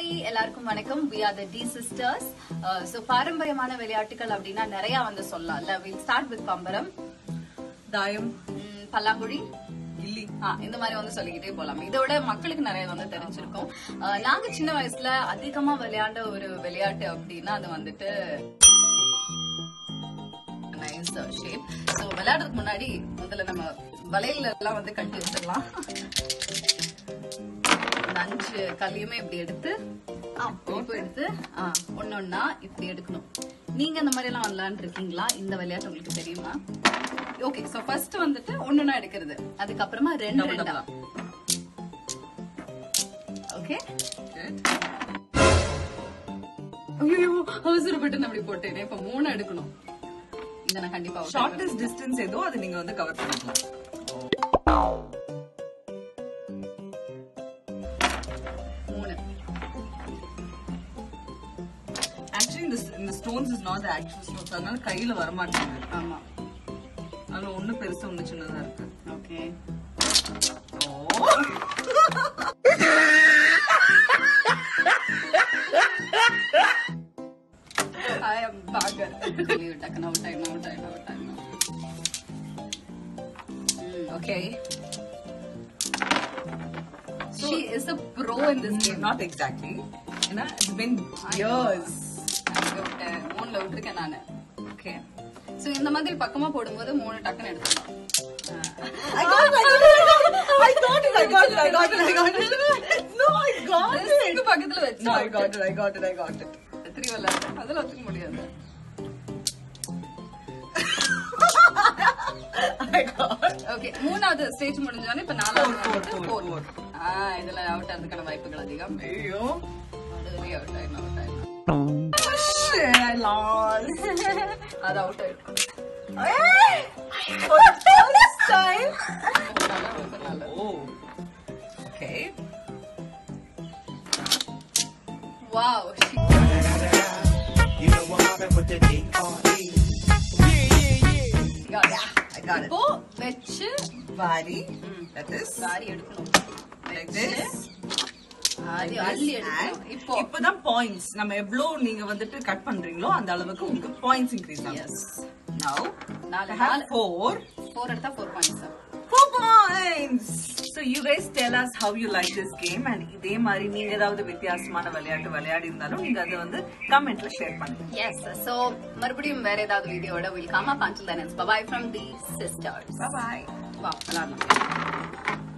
Hi எல்லாருக்கும் வணக்கம் we are the D sisters so பாரம்பரியமான விளையாட்டுகள் அப்படின்னா நிறைய வந்து சொல்லலாம்ல வில் ஸ்டார்ட் வித் பம்பரம் தாயம் ம், பல்லாங்குழி கில்லி ஆ, இந்த மாதிரி வந்து சொல்லிக்கிட்டே போலாம் இதோட மக்களுக்கு நிறைய வந்து தெரிஞ்சிருக்கும் அஹ், நாங்க சின்ன வயசுல அதிகமா விளையாண்ட ஒரு விளையாட்டு அப்படின்னா அது வந்துட்டு நைஸ் ஷேப் ஸோ விளையாடுறதுக்கு முன்னாடி முதல்ல நம்ம வளையல்ல எல்லாம் வந்து கட்டி வச்சிடலாம் இந்த அஞ்சு கல்லையுமே இப்படி எடுத்து இப்போ எடுத்து ஆ, ஒண்ணொண்ணா இப்படி எடுக்கணும் நீங்க இந்த மாதிரி எல்லாம் விளையாண்டுருக்கீங்களா இந்த விளையாட்டு உங்களுக்கு தெரியுமா ஓகே சோ ஃபர்ஸ்ட் வந்துட்டு ஒண்ணொண்ணா எடுக்கிறது அதுக்கப்புறமா ரெண்டு Double ரெண்டா double. ஓகே ஐயோ அவசரப்பட்டு நான் அப்படி போட்டேனே இப்ப மூணு எடுக்கணும் இத நான் கண்டிப்பா out ஆயிடுவேன். ஷார்டஸ்ட் டிஸ்டன்ஸ் ஏதோ அது நீங்க வந்து கவர் பண்ணிக்கலாம் மூணு ஆக்சுவலி இந்த இந்த stones is not actual stones அதனால கையில வர மாட்டேங்குது ஆமா அதுல ஒண்ணு பெருசு ஒண்ணு சின்னதா இருக்கு okay oh I am bagger. Leave it, டக்குனு out ஆயிடணும், out ஆயிடணும், out ஆயிடணும். ம், okay. She is a pro in this game. Not exactly ஏன்னா இட்ஸ் been years அங்க விட்டேன். மூணுல விட்டிருக்கேன் நானு. ஓகே So, இந்த மாதிரி பக்கமா போடும்போது மூணு டக்குன்னு எடுத்துக்கலாம். I got it, I got it, I got it, I got it, I got it, I got it. No, I got it. இங்க பக்கத்துல வச்சு No, I got it, I got it, I got it. Three விளையாடு. அதெல்லாம் வச்சுக்க முடியாது I got it. Okay மூணாவது stage முடிஞ்சோடனே இப்ப நாலாவது Four, வந்துட்டு four, four. four. ஆ, இதுல அவுட் ஆகிறதுக்கான வாய்ப்புகள் அதிகம் ஐயோ அதுலயே out ஆயிடணும், out ஆயிடணும். Shit, I lost. அது அவுட் ஆயிடும் Hey! For the first time. நல்லா, ரொம்ப நல்லா. Oh. Okay. Wow, she You know I'm mobbing with the D.R.E. got it. I got it. இப்போ வச்சு Body. That is சாரி எடுக்கணும் like வச்சு, this. அது அள்ளி எடுக்கணும் And இப்போ இப்பதான் பாயிண்ட்ஸ் நம்ம எவ்வளவு நீங்க வந்துட்டு கட் பண்றீங்களோ அந்த அளவுக்கு உங்களுக்கு பாயிண்ட்ஸ் இன்க்ரீஸ் ஆகும் எஸ் நவ் நாலு I have நாலு four ஃபோர் எடுத்தா four points four points so you guys tell us how you like this game and இதே மாதிரி நீங்க ஏதாவது வித்தியாசமான விளையாட்டு விளையாடி இருந்தாலும் நீங்க அதை வந்து கமெண்ட்ல ஷேர் பண்ணுங்க எஸ் சோ மறுபடியும் வேற ஏதாவது வீடியோட will come up until then it's bye bye from the sisters bye bye வா விளையாடலாம்